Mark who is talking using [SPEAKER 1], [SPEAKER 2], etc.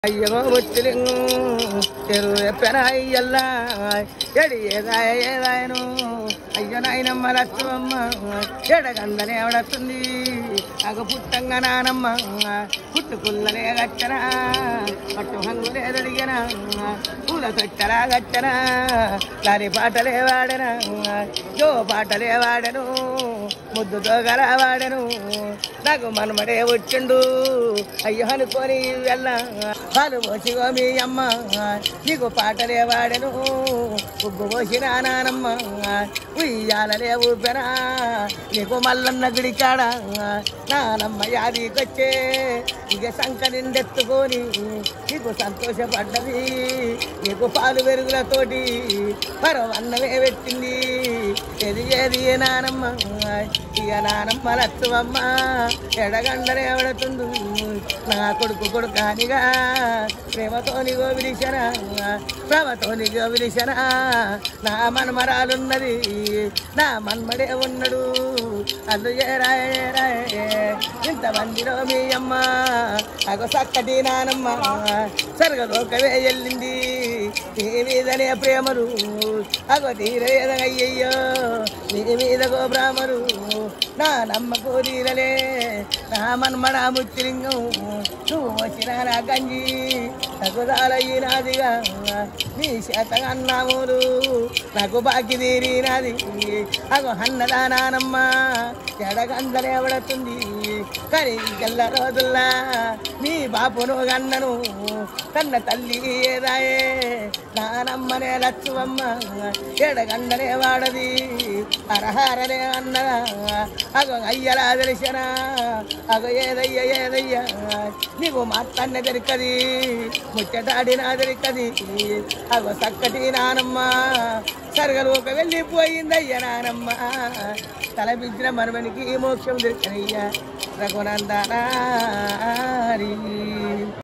[SPEAKER 1] అయ్యో ఒత్తిలింగు చెరువు ఎప్పెన అయ్యల్ల ఎడి ఏదాయ ఏదాయను అయ్య నాయనమ్మ లచ్చమ్మ ఎడగందనే ఎవడతుంది అగ పుట్టంగా నానమ్మ పుట్టుకుల్లలే గచ్చన పట్టు హంగులే దడిగన పూల తొట్టలా గచ్చన దాని పాటలే వాడన జో పాటలే వాడను ముద్దుతో గల వాడను నాకు మనమడే వచ్చిండు అయ్యో అనుకొని వెళ్ళ పాలు పోసిగో మీ అమ్మ నీకు పాటలే వాడెను ఉగ్గు పోసిన నానమ్మ ఉయ్యాలలే ఊపెనా నీకు మల్లన్న గుడికాడ నానమ్మ యాదికొచ్చే ఇక సంక నిండెత్తుకొని నీకు సంతోషపడ్డది నీకు పాలు వెరుగులతోటి మరో అన్నమే పెట్టింది ఏది ఏది ఏ నానమ్మ ఇక నానమ్మ లత్తువమ్మ ఎడగండనే ఎవడుతుంది నా కొడుకు కొడుకానిగా ప్రేమతోని గోవిలిశన ప్రేమతోని గోవిలిశన నా మన్మరాలున్నది నా మన్మడే ఉన్నాడు అల్లు ఏరాయ ఏరాయ ఇంతమందిలో మీ అమ్మ అగో చక్కటి నానమ్మ సరగలోకవే వెళ్ళింది నీ మీదనే ప్రేమలు అగో తీరేదయ్యయ్యో నీ మీద గో బ్రాహ్మరు నా నమ్మకు తీరలే నా మన్మడ ముత్తిలింగం నువ్వు వచ్చిన నా గంజి తగుదాలయ్యినాదిగా నీ చేత అన్నాములు నాకు బాకి తీరినది అగో అన్నదా నానమ్మ ఎడగందలే ఎవడుతుంది కరి గల్ల రోజుల్లా నీ బాపును గన్నను కన్న తల్లి ఏదాయే నానమ్మనే లచ్చువమ్మ ఎడగండనే వాడది అరహారనే అన్నదా అగో అయ్యలా తెలిసిన అగో ఏదయ్య ఏదయ్య నీకు మాత్తన్న దొరికది ముచ్చటాడినా దొరికది అగో చక్కటి నానమ్మ సరగలోక వెళ్ళిపోయిందయ్య నానమ్మ తలపించిన మరమనికి మోక్షం దొరికనయ్య రఘునందనారి